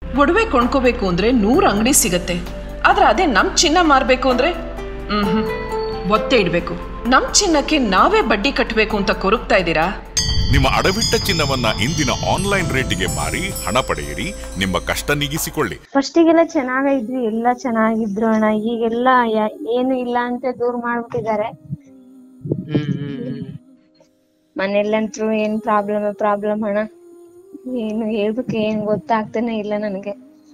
ಒಡವೆ ಕೊಂಡ್ಕೋಬೇಕು ಅಂದ್ರೆ ನೂರು ಅಂಗಡಿ ಸಿಗತ್ತೆ ಆದ್ರೆ ಅದೇ ನಮ್ ಚಿನ್ನ ಮಾರ್ಬೇಕು ಅಂದ್ರೆ ಹ್ಮ್ ಒತ್ತೆ ಇಡ್ಬೇಕು ನಮ್ ಚಿನ್ನಕ್ಕೆ ನಾವೇ ಬಡ್ಡಿ ಕಟ್ಟಬೇಕು ಅಂತ ಕೊರಗ್ತಾ ಇದ್ದೀರಾ ನಿಮ್ಮ ಅಡವಿಟ್ಟ ಚಿನ್ನವನ್ನ ಇಂದಿನ ಆನ್ಲೈನ್ ರೇಟಿಗೆ ಮಾರಿ ಹಣ ಪಡೆಯಿರಿ ನಿಮ್ಮ ಕಷ್ಟ ನೀಗಿಸಿಕೊಳ್ಳಿ ಫಸ್ಟಿಗೆಲ್ಲ ಚೆನ್ನಾಗಿದ್ವಿ ಎಲ್ಲ ಚೆನ್ನಾಗಿದ್ರು ಅಣ್ಣ ಈಗೆಲ್ಲ ಯ- ಏನು ಇಲ್ಲ ಅಂತ ದೂರ ಮಾಡ್ಬಿಟ್ಟಿದ್ದಾರೆ ಹ್ಮ್ ಹ್ಮ್ ಹ್ಮ್ ಮನೇಲಂತ್ರು ಏನ್ ಪ್ರಾಬ್ಲಮ್ ಪ್ರಾಬ್ಲಮ್ ಅಣ್ಣ ಏನು ಹೇಳ್ಬೇಕು ಏನ್ ಗೊತ್ತಾಗ್ತಾನೆ ಇಲ್ಲ ನನಗೆ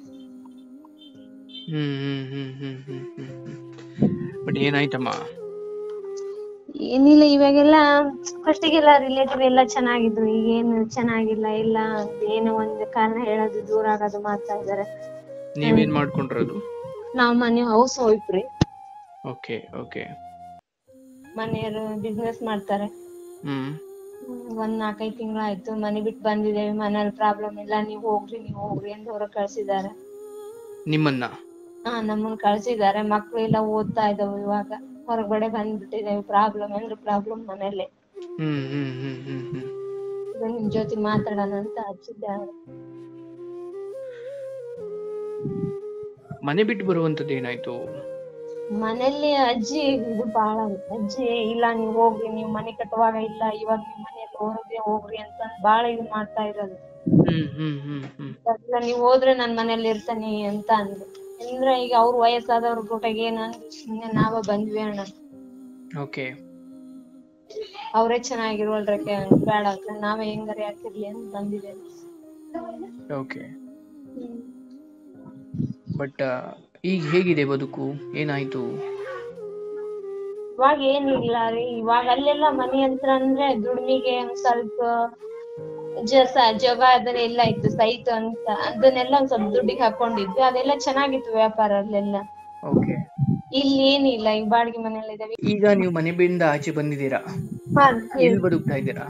ಹ್ಮ್ ಹ್ಮ್ ಹ್ಮ್ ಹ್ಮ್ ಹ್ಮ್ ಹ್ಮ್ ಹ್ಮ್ ಬಟ್ ಏನಾಯ್ತಮ್ಮ ಏನಿಲ್ಲ ಇವಾಗೆಲ್ಲ ಫಸ್ಟಿಗೆಲ್ಲ ರಿಲೇಟಿವ್ ಎಲ್ಲ ಚೆನ್ನಾಗಿದ್ರು ಈಗ ಏನು ಚೆನ್ನಾಗಿಲ್ಲ ಇಲ್ಲ ಏನೋ ಒಂದ್ ಕಾರಣ ಹೇಳೋದು ದೂರ ಆಗೋದು ಮಾಡ್ತಾ ಇದಾರೆ ನೀವೇನ್ ಮಾಡ್ಕೊಂಡಿರೋದು ನಾವ್ ಮನೆ ಹೌಸ್ ವೈಫ್ ರೀ ಓಕೆ ಓಕೆ ಮನೆಯವರು ಬಿಸ್ನೆಸ್ ಮಾಡ್ತಾರೆ ಹ್ಮ್ ಹ್ಮ್, ಒಂದ್ ನಾಲ್ಕೈದು ತಿಂಗಳಾಯ್ತು ಮನೆ ಬಿಟ್ಟು ಬಂದಿದ್ದೇವೆ ಮನೇಲಿ ಪ್ರಾಬ್ಲಮ್ ಇಲ್ಲ ನೀವ್ ಹೋಗ್ರಿ ನೀವ್ ಹೋಗ್ರಿ ಅಂತ ಹೊರಗ್ ಕಳ್ಸಿದಾರೆ ನಿಮ್ಮನ್ನ ಹಾ ನಮ್ಮನ್ ಕಳ್ಸಿದಾರೆ ಮಕ್ಳು ಎಲ್ಲ ಓದ್ತಾ ಇದಾವೆ ಇವಾಗ ಹೊರಗಡೆ ಬಂದ್ಬಿಟ್ಟಿದ್ದೇವೆ ಪ್ರಾಬ್ಲಮ್ ಅಂದ್ರೆ ಪ್ರಾಬ್ಲಮ್ ಮನೇಲಿ ಹ್ಮ್ ಹ್ಮ್ ಹ್ಮ್ ಹ್ಮ್ ಹ್ಮ್ ಇದು ನಿಮ್ ಜೊತೆ ಮಾತಾಡೋಣ ಅಂತ ಹಚ್ಚಿದ್ದೆ ಮನೆ ಬಿಟ್ಟು ಬರುವಂತದ್ದು ಏನಾಯ್ತು ಮನೇಲಿ ಅಜ್ಜಿ ಇದು ಬಾಳ ಅಜ್ಜಿ ಇಲ್ಲ ನೀವ್ ಹೋಗ್ರಿ ನೀವ್ ಮನೆ ಕಟ್ಟುವಾಗ ಇಲ್ಲ ಇವಾಗ ನಿಮ್ ಮನೆಯಲ್ಲಿ ಹೊರಗೆ ಹೋಗ್ರಿ ಅಂತ ಬಾಳ ಇದು ಮಾಡ್ತಾ ಇರೋದು ಹ್ಮ್ ಹ್ಮ್ ಹ್ಮ್ ಹ್ಮ್ ಇಲ್ಲ ನೀವ್ ಹೋದ್ರೆ ನಾನ್ ಮನೇಲಿ ಇರ್ತೀನಿ ಅಂತ ಅಂದ್ರು ಅಂದ್ರೆ ಈಗ ಅವ್ರ ವಯಸ್ಸಾದವ್ರ ಜೊತೆಗೆ ಏನಂದ್ರೆ ಸುಮ್ನೆ ನಾವ ಬಂದ್ವಿ ಅಣ್ಣ ಓಕೆ ಅವ್ರೇ ಚೆನ್ನಾಗಿರುವಲ್ರಕ್ಕೆ ಬೇಡ ಅಂತ ನಾವೇ ಹೆಂಗಾರ ಯಾಕಿರ್ಲಿ ಅಂತ ಬಂದಿದ್ದೇವೆ ಓಕೆ ಬಟ್ ಈಗ ಹೇಗಿದೆ ಬದುಕು ಏನಾಯ್ತು ಇವಾಗ ಏನಿಲ್ಲ ರೀ ಇವಾಗ ಅಲ್ಲೆಲ್ಲ ಮನೆ ಹತ್ರ ಅಂದ್ರೆ ದುಡ್ಮಿಗೆ ಒಂದ್ ಸ್ವಲ್ಪ ಜಸ ಜಗ ಅದನ್ನೆಲ್ಲ ಇತ್ತು ಸೈಟ್ ಅಂತ ಅದನ್ನೆಲ್ಲ ಒಂದ್ ಸ್ವಲ್ಪ ದುಡ್ಡಿಗೆ ಹಾಕೊಂಡಿದ್ವಿ ಅದೆಲ್ಲ ಚೆನ್ನಾಗಿತ್ತು ವ್ಯಾಪಾರ ಅಲ್ಲೆಲ್ಲ ಓಕೆ ಇಲ್ಲಿ ಏನಿಲ್ಲ ಈಗ ಬಾಡಿಗೆ ಮನೆಯಲ್ಲಿ ಇದಾವೆ ಈಗ ನೀವು ಮನೆ ಬಿಂದ ಆಚೆ ಬಂದಿದ್ದೀರಾ ಎಲ್ಲಿ ಬದುಕ್ತಾ ಇದ್ದೀರಾ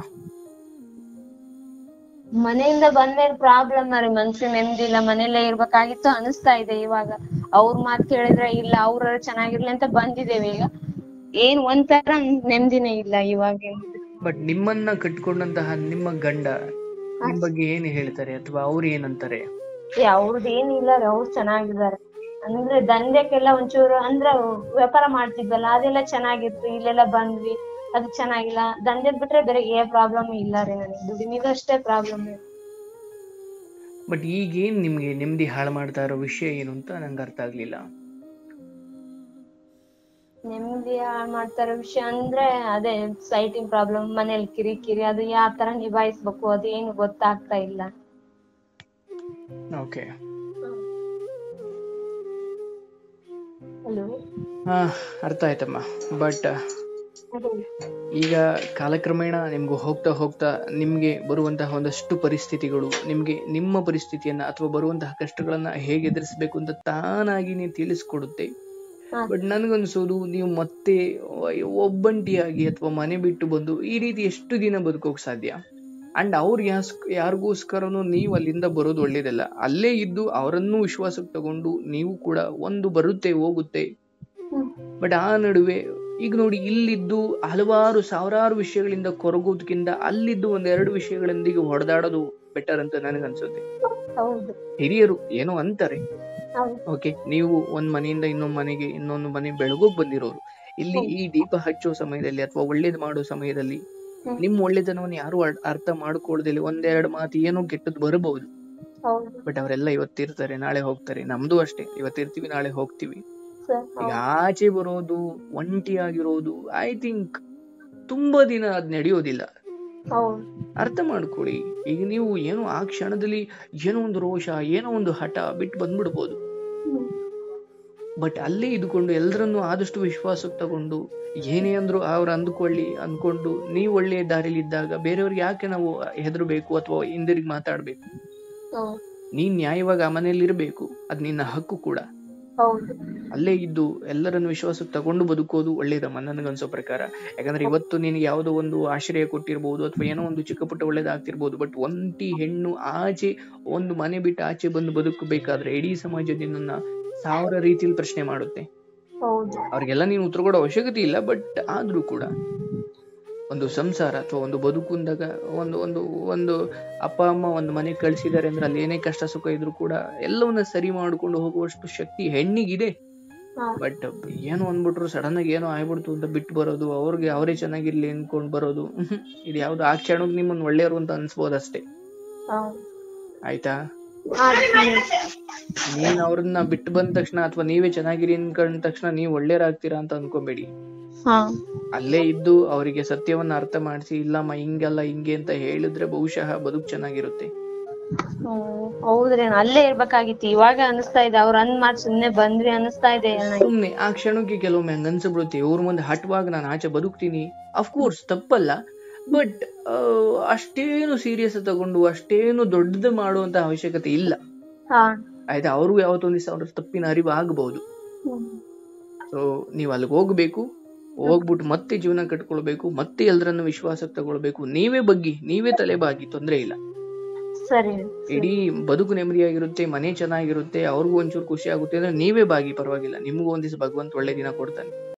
ಮನೆಯಿಂದ ಬಂದ್ಮೇಲೆ ಪ್ರಾಬ್ಲಮ್ ರೀ ಮನ್ಸಿಗೆ ನೆಮ್ಮದಿ ಇಲ್ಲ ಮನೇಲೆ ಇರ್ಬೇಕಾಗಿತ್ತು ಅನಿಸ್ತಾ ಇದೆ ಇವಾಗ ಅವ್ರ ಮಾತ್ ಕೇಳಿದ್ರೆ ಇಲ್ಲ ಅವ್ರ ಚೆನ್ನಾಗಿರ್ಲಿ ಅಂತ ಬಂದಿದ್ದೇವೆ ಈಗ ಏನ್ ಒಂಥರ ನೆಮ್ಮದಿನೇ ಇಲ್ಲ ಇವಾಗ ಬಟ್ ನಿಮ್ಮನ್ನ ಕಟ್ಕೊಂಡಂತಹ ನಿಮ್ಮ ಗಂಡ ನಿಮ್ ಬಗ್ಗೆ ಏನ್ ಹೇಳ್ತಾರೆ ಅಥವಾ ಅವ್ರು ಏನಂತಾರೆ ಏ ಅವ್ರದ್ದು ಏನಿಲ್ಲ ರೀ ಅವ್ರು ಚೆನ್ನಾಗಿದ್ದಾರೆ ಅಂದ್ರೆ ದಂಧೆಕ್ಕೆಲ್ಲ ಒಂಚೂರು ಅಂದ್ರ ವ್ಯಾಪಾರ ಮಾಡ್ತಿದ್ವಲ್ಲ ಅದೆಲ್ಲ ಚೆನ್ನಾಗಿತ್ತು ಇಲ್ಲೆಲ್ಲ ಬಂದ್ವಿ ಅದು ಚೆನ್ನಾಗಿಲ್ಲ ದಂಧೆದ್ ಬಿಟ್ರೆ ಬೇರೆ ಏ ಪ್ರಾಬ್ಲಮ್ ಇಲ್ಲ ರೀ ನನಗೆ ದುಡಿಮಿದು ಅಷ್ಟೇ ಪ್ರಾಬ್ಲಮ್ ಬಟ್ ಈಗೇನ್ ನಿಮ್ಗೆ ನೆಮ್ಮದಿ ಹಾಳು ಮಾಡ್ತಾ ಇರೋ ವಿಷಯ ಏನು ಅಂತ ನಂಗೆ ಅರ್ಥ ಆಗ್ಲಿಲ್ಲ ನೆಮ್ಮದಿ ಹಾಳ್ ಮಾಡ್ತಾರೋ ವಿಷಯ ಅಂದ್ರೆ ಅದೇ ಸೈಟಿಂಗ್ ಪ್ರಾಬ್ಲಮ್ ಮನೇಲಿ ಕಿರಿಕಿರಿ ಅದು ಯಾವ ತರ ನಿಭಾಯಿಸ್ಬೇಕು ಅದು ಏನು ಗೊತ್ತಾಗ್ತಾ ಇಲ್ಲ ಓಕೆ ಹಲೋ ಹಾ ಅರ್ಥ ಆಯ್ತಮ್ಮ ಬಟ್ ಈಗ ಕಾಲಕ್ರಮೇಣ ನಿಮ್ಗೆ ಹೋಗ್ತಾ ಹೋಗ್ತಾ ನಿಮ್ಗೆ ಬರುವಂತಹ ಒಂದಷ್ಟು ಪರಿಸ್ಥಿತಿಗಳು ನಿಮ್ಗೆ ನಿಮ್ಮ ಪರಿಸ್ಥಿತಿಯನ್ನ ಅಥವಾ ಬರುವಂತಹ ಕಷ್ಟಗಳನ್ನ ಹೇಗೆ ಎದುರಿಸಬೇಕು ಅಂತ ತಾನಾಗಿ ನೀವು ತಿಳಿಸ್ಕೊಡುತ್ತೆ ಹಾ. ಬಟ್ ನನ್ಗನ್ಸೋದು ನೀವು ಮತ್ತೆ ಒಬ್ಬಂಟಿಯಾಗಿ ಅಥವಾ ಮನೆ ಬಿಟ್ಟು ಬಂದು ಈ ರೀತಿ ಎಷ್ಟು ದಿನ ಬದುಕೋಕ್ ಸಾಧ್ಯ ಅಂಡ್ ಅವ್ರ ಯಾಸ್ ಯಾರಿಗೋಸ್ಕರನು ನೀವು ಅಲ್ಲಿಂದ ಬರೋದು ಒಳ್ಳೇದಲ್ಲ ಅಲ್ಲೇ ಇದ್ದು ಅವರನ್ನೂ ವಿಶ್ವಾಸಕ್ಕೆ ತಗೊಂಡು ನೀವು ಕೂಡ ಒಂದು ಬರುತ್ತೆ ಹೋಗುತ್ತೆ ಬಟ್ ಆ ನಡುವೆ ಈಗ ನೋಡಿ ಇಲ್ಲಿದ್ದು ಹಲವಾರು ಸಾವಿರಾರು ವಿಷಯಗಳಿಂದ ಕೊರಗೋದಕ್ಕಿಂತ ಅಲ್ಲಿದ್ದು ಒಂದೆರಡು ವಿಷಯಗಳೊಂದಿಗೆ ಹೊಡೆದಾಡೋದು ಬೆಟರ್ ಅಂತ ನನಗನ್ಸುತ್ತೆ ಹೌದು ಹಿರಿಯರು ಏನೋ ಅಂತಾರೆ ಹೌದು ಓಕೆ ನೀವು ಒಂದ್ ಮನೆಯಿಂದ ಇನ್ನೊಂದ್ ಮನೆಗೆ ಇನ್ನೊಂದು ಮನೆ ಬೆಳಗೋಗ್ ಬಂದಿರೋರು ಇಲ್ಲಿ ಈ ದೀಪ ಹಚ್ಚೋ ಸಮಯದಲ್ಲಿ ಅಥವಾ ಒಳ್ಳೇದ್ ಮಾಡೋ ಸಮಯದಲ್ಲಿ ಹ್ಮ್. ನಿಮ್ ಒಳ್ಳೆತನವನ್ನು ಯಾರು ಅರ್- ಅರ್ಥ ಮಾಡ್ಕೊಳ್ದಿಲ್ಲ ಒಂದೆರಡು ಮಾತು ಏನೋ ಕೆಟ್ಟದ್ ಬರಬಹುದು ಹೌದು ಬಟ್ ಅವರೆಲ್ಲ ಇವತ್ತಿರ್ತಾರೆ ನಾಳೆ ಹೋಗ್ತಾರೆ ನಮ್ದು ಅಷ್ಟೇ ಇವತ್ತಿರ್ತೀವಿ ನಾಳೆ ಹೋಗ್ತೀವಿ ಸರ್ ಈಗ ಆಚೆ ಬರೋದು ಒಂಟಿಯಾಗಿರೋದು ಐ ಥಿಂಕ್ ತುಂಬಾ ದಿನ ಅದ್ ನಡೆಯೋದಿಲ್ಲ ಹೌದು ಅರ್ಥ ಮಾಡ್ಕೊಳ್ಳಿ ಈಗ ನೀವು ಏನೋ ಆ ಕ್ಷಣದಲ್ಲಿ ಏನೋ ಒಂದು ರೋಷ ಏನೋ ಒಂದು ಹಠ ಬಿಟ್ಟು ಬಂದ್ಬಿಡ್ಬೋದು ಹ್ಮ್. ಬಟ್ ಅಲ್ಲೇ ಇದ್ಕೊಂಡು ಎಲ್ಲರನ್ನೂ ಆದಷ್ಟು ವಿಶ್ವಾಸಕ್ಕೆ ತಗೊಂಡು ಏನೇ ಅಂದ್ರು ಅವ್ರು ಅಂದ್ಕೊಳ್ಳಿ ಅಂದ್ಕೊಂಡು ನೀವು ಒಳ್ಳೆಯ ದಾರಿಲಿ ಇದ್ದಾಗ ಬೇರೆಯವ್ರಿಗೆ ಯಾಕೆ ನಾವು ಹೆದರ್ಬೇಕು ಅಥವಾ ಹಿಂದಿರುಗಿ ಮಾತಾಡ್ಬೇಕು ಹೌದು ನೀನ್ ನ್ಯಾಯವಾಗಿ ಆ ಮನೆಯಲ್ಲಿ ಇರಬೇಕು ಅದ್ ನಿನ್ನ ಹಕ್ಕು ಕೂಡ ಹೌದು ಅಲ್ಲೇ ಇದ್ದು ಎಲ್ಲರನ್ನು ವಿಶ್ವಾಸಕ್ಕೆ ತಗೊಂಡು ಬದುಕೋದು ಒಳ್ಳೇದಮ್ಮ ನನಗನ್ಸೋ ಪ್ರಕಾರ ಯಾಕಂದ್ರೆ ಇವತ್ತು ನಿನಗೆ ಯಾವುದೋ ಒಂದು ಆಶ್ರಯ ಕೊಟ್ಟಿರ್ಬೋದು ಅಥವಾ ಏನೋ ಒಂದು ಚಿಕ್ಕ ಪುಟ್ಟ ಒಳ್ಳೇದಾಗ್ತಿರ್ಬೋದು ಬಟ್ ಒಂಟಿ ಹೆಣ್ಣು ಆಚೆ ಒಂದು ಮನೆ ಬಿಟ್ಟು ಆಚೆ ಬಂದು ಬದುಕಬೇಕಾದ್ರೆ ಇಡೀ ಸಮಾಜ ನಿನ್ನನ್ನ ಸಾವಿರ ರೀತಿಯಲ್ಲಿ ಪ್ರಶ್ನೆ ಮಾಡುತ್ತೆ ಹೌದು ಅವ್ರಿಗೆಲ್ಲ ನೀನು ಉತ್ತರ ಕೊಡೋ ಅವಶ್ಯಕತೆ ಇಲ್ಲ ಬಟ್ ಆದ್ರೂ ಕೂಡ ಒಂದು ಸಂಸಾರ ಅಥವಾ ಒಂದು ಬದುಕುಂದಾಗ ಒಂದು ಒಂದು ಒಂದು ಅಪ್ಪ ಅಮ್ಮ ಒಂದು ಮನೆಗೆ ಕಳ್ಸಿದ್ದಾರೆ ಅಂದ್ರೆ ಅಲ್ಲಿ ಏನೇ ಕಷ್ಟ ಸುಖ ಇದ್ರು ಕೂಡ ಎಲ್ಲವನ್ನ ಸರಿ ಮಾಡ್ಕೊಂಡು ಹೋಗುವಷ್ಟು ಶಕ್ತಿ ಹೆಣ್ಣಿಗಿದೆ ಹಾ. ಬಟ್ ಏನೋ ಅಂದ್ಬಿಟ್ರು ಸಡನ್ ಆಗಿ ಏನೋ ಆಗ್ಬಿಡ್ತು ಅಂತ ಬಿಟ್ಟು ಬರೋದು ಅವ್ರಿಗೆ ಅವರೇ ಚೆನ್ನಾಗಿರ್ಲಿ ಅನ್ಕೊಂಡ್ ಬರೋದು ಮ್ಹೂ. ಇದು ಯಾವ್ದು ಆ ಕ್ಷಣಕ್ಕೆ ನಿಮ್ಮನ್ನ ಒಳ್ಳೆಯವರು ಅಂತ ಅನ್ಸ್ಬೋದು ಅಷ್ಟೇ ಹೌದು ಆಯ್ತಾ ಹಾ ಹ್ಮ್. ನೀನ್ ಅವ್ರನ್ನ ಬಿಟ್ಟು ಬಂದ ತಕ್ಷಣ ಅಥವಾ ನೀವೇ ಚೆನ್ನಾಗಿರಿ ಅನ್ಕೊಂಡ ತಕ್ಷಣ ನೀವು ಒಳ್ಳೆಯರಾಗ್ತೀರಾ ಅಂತ ಅನ್ಕೊಂಬೇಡಿ ಹಾ ಅಲ್ಲೇ ಇದ್ದು ಅವರಿಗೆ ಸತ್ಯವನ್ನ ಅರ್ಥ ಮಾಡಿಸಿ ಇಲ್ಲಮ್ಮ ಹಿಂಗಲ್ಲ ಹಿಂಗೆ ಅಂತ ಹೇಳಿದ್ರೆ ಬಹುಶಃ ಬದುಕು ಚೆನ್ನಾಗಿರುತ್ತೆ ಹ್ಮ್ ಹೌದ್ರಿ ಅಣ್ಣ ಅಲ್ಲೇ ಇರ್ಬೇಕಾಗಿತ್ತು ಇವಾಗ ಅನಿಸ್ತಾ ಇದೆ ಅವ್ರ ಅಂದ್ ಮಾತ್ ಸುಮ್ನೆ ಬಂದ್ವಿ ಅನಿಸ್ತಾ ಇದೆ ಅಣ್ಣ ಸುಮ್ನೆ ಆ ಕ್ಷಣಕ್ಕೆ ಕೆಲವೊಮ್ಮೆ ಹಂಗ ಅನ್ಸ್ಬಿಡುತ್ತೆ ಇವ್ರ ಮುಂದೆ ಹಠವಾಗ ನಾನು ಆಚೆ ಬದುಕ್ತೀನಿ ಅಫ್ಕೋರ್ಸ್ ತಪ್ಪಲ್ಲ ಬಟ್ ಅಷ್ಟೇನು ಸೀರಿಯಸ್ ತಗೊಂಡು ಅಷ್ಟೇನು ದೊಡ್ಡದು ಮಾಡುವಂತ ಅವಶ್ಯಕತೆ ಇಲ್ಲ ಹಾ ಆಯ್ತಾ ಅವ್ರಿಗೂ ಯಾವತ್ತೊಂದ್ ದಿವಸ ಅವ್ರ ತಪ್ಪಿನ ಅರಿವು ಆಗಬಹುದು ಹ್ಮ್. ಸೊ ನೀವ್ ಅಲ್ಲಿಗೆ ಹೋಗ್ಬೇಕು ಹೋಗ್ಬಿಟ್ಟು ಮತ್ತೆ ಜೀವನ ಕಟ್ಕೊಳ್ಬೇಕು ಮತ್ತೆ ಎಲ್ರನ್ನು ವಿಶ್ವಾಸಕ್ಕೆ ತಗೊಳ್ಬೇಕು ನೀವೇ ಬಗ್ಗಿ ನೀವೇ ತಲೆ ಬಾಗಿ ತೊಂದ್ರೆ ಇಲ್ಲ ಸರಿ ಇಡೀ ಬದುಕು ನೆಮ್ಮದಿಯಾಗಿರುತ್ತೆ ಮನೆ ಚೆನ್ನಾಗಿರುತ್ತೆ ಅವ್ರಿಗೂ ಒಂಚೂರು ಖುಷಿ ಆಗುತ್ತೆ ಅಂದ್ರೆ ನೀವೇ ಬಾಗಿ ಪರವಾಗಿಲ್ಲ ನಿಮಗೂ ಒಂದ್ ದಿವಸ ಭಗವಂತ ಒಳ್ಳೆ ದಿನ ಕೊಡ್ತಾನೆ